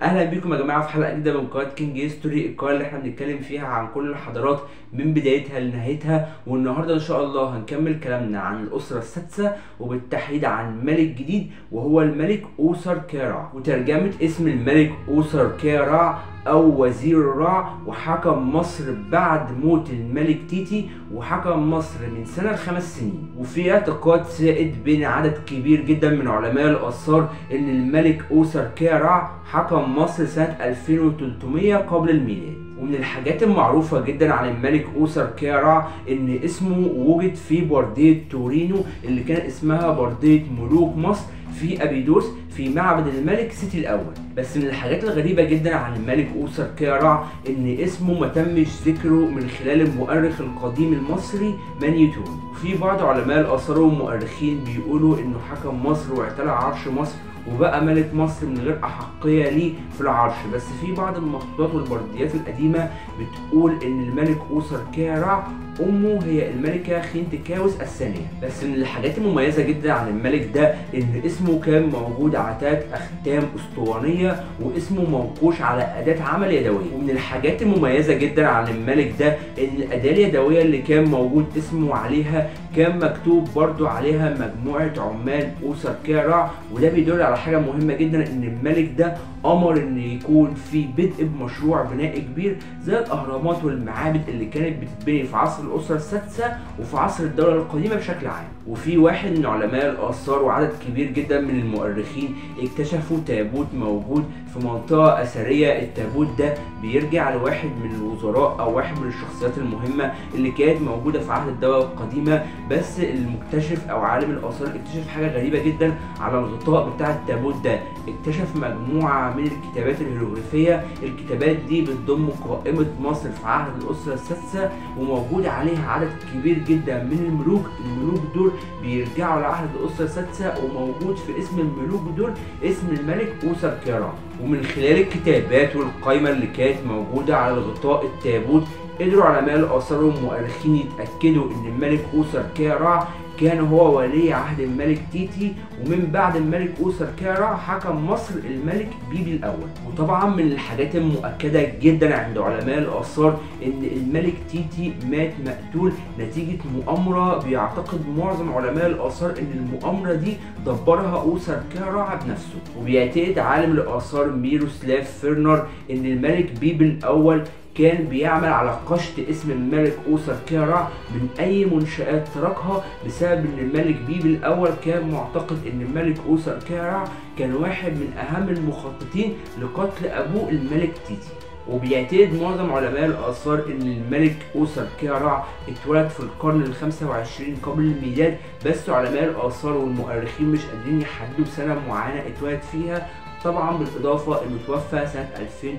اهلا بيكم يا جماعه في حلقه جديده من قناه كينج هيستوري القناه اللي احنا بنتكلم فيها عن كل الحضارات من بدايتها لنهايتها والنهارده ان شاء الله هنكمل كلامنا عن الاسره السادسه وبالتحديد عن ملك جديد وهو الملك اوسر كارع وترجمه اسم الملك اوسر كارع او وزير الرع وحكم مصر بعد موت الملك تيتي وحكم مصر من سنة خمس سنين وفي اعتقاد سائد بين عدد كبير جدا من علماء الآثار ان الملك اوسر كارع حكم مصر سنة 2300 قبل الميلاد ومن الحاجات المعروفة جدا عن الملك أوسر كارع إن اسمه وجد في بردية تورينو اللي كان اسمها بردية ملوك مصر في أبيدوس في معبد الملك سيتي الأول بس من الحاجات الغريبة جدا عن الملك أوسر كارع إن اسمه ما تمش ذكره من خلال المؤرخ القديم المصري مانيتون وفي بعض علماء الآثار والمؤرخين بيقولوا إنه حكم مصر واعتلى عرش مصر وبقى ملك مصر من غير أحقية ليه في العرش بس في بعض المخطوطات والبرديات القديمة بتقول إن الملك أوسر كارع أمه هي الملكة خينتكاوس الثانية بس من الحاجات المميزة جدا عن الملك ده إن اسمه كان موجود على تلات أختام أسطوانية واسمه منقوش على أداة عمل يدوية ومن الحاجات المميزة جدا عن الملك ده إن الأداة اليدوية اللي كان موجود اسمه عليها كان مكتوب برضو عليها مجموعة عمال أوسر كارع وده بيدل على حاجة مهمة جدا إن الملك ده أمر إن يكون في بدء بمشروع بناء كبير زي الأهرامات والمعابد اللي كانت بتتبني في عصر الأسرة السادسة وفي عصر الدولة القديمة بشكل عام وفي واحد من علماء الآثار وعدد كبير جدا من المؤرخين اكتشفوا تابوت موجود في منطقة أثرية التابوت ده بيرجع لواحد من الوزراء أو واحد من الشخصيات المهمة اللي كانت موجودة في عهد الدولة القديمة بس المكتشف أو عالم الآثار اكتشف حاجة غريبة جدا على الغطاء بتاع التابوت ده اكتشف مجموعة من الكتابات الهيروغليفية الكتابات دي بتضم قائمة مصر في عهد الأسرة السادسة وموجود عليها عدد كبير جدا من الملوك الملوك دول بيرجعوا لعهد الأسرة السادسة وموجود في اسم الملوك دول اسم الملك أوسر كيرا ومن خلال الكتابات والقائمة اللي كانت موجودة على غطاء التابوت قدروا علماء الآثار والمؤرخين يتأكدوا إن الملك أوسر كيرا كان هو ولي عهد الملك تيتي ومن بعد الملك أوسر كارع حكم مصر الملك بيبي الأول وطبعا من الحاجات المؤكدة جدا عند علماء الآثار إن الملك تيتي مات مقتول نتيجة مؤامرة بيعتقد معظم علماء الآثار إن المؤامرة دي دبرها أوسر كارع بنفسه وبيعتقد عالم الآثار ميروسلاف فيرنر إن الملك بيبي الأول كان بيعمل على قشط اسم الملك أوسر كارع من أي منشآت تركها بسبب إن الملك بيبي الأول كان معتقد إن الملك أوسر كارع كان واحد من أهم المخططين لقتل أبوه الملك تيتي وبيعتقد معظم علماء الآثار إن الملك أوسر كارع اتولد في القرن ال 25 قبل الميلاد بس علماء الآثار والمؤرخين مش قادرين يحددوا سنة معينة اتولد فيها طبعا بالاضافه انه توفى سنه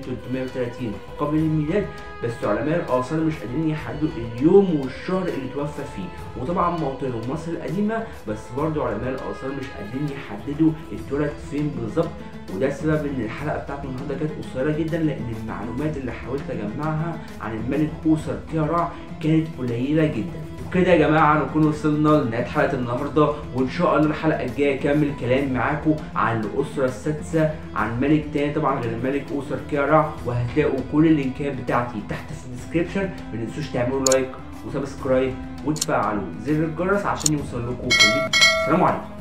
2330 قبل الميلاد بس علماء الاثار مش قادرين يحددوا اليوم والشهر اللي توفى فيه وطبعا موطنه مصر القديمه بس برضه علماء الاثار مش قادرين يحددوا اتولد فين بالظبط وده السبب ان الحلقه بتاعت النهارده كانت قصيره جدا لان المعلومات اللي حاولت اجمعها عن الملك اوسر كيرع كانت قليله جدا وكده يا جماعه نكون وصلنا لنهايه حلقه النهارده وان شاء الله الحلقه الجايه اكمل كلام معاكم عن الاسره السادسه عن ملك تاني طبعا غير الملك اوسر كيرع وهتلاقوا كل اللينكات بتاعتي تحت في الديسكربشن ما تنسوش تعملوا لايك وسبسكرايب وتفعلوا زر الجرس عشان يوصل لكم كل جديد السلام عليكم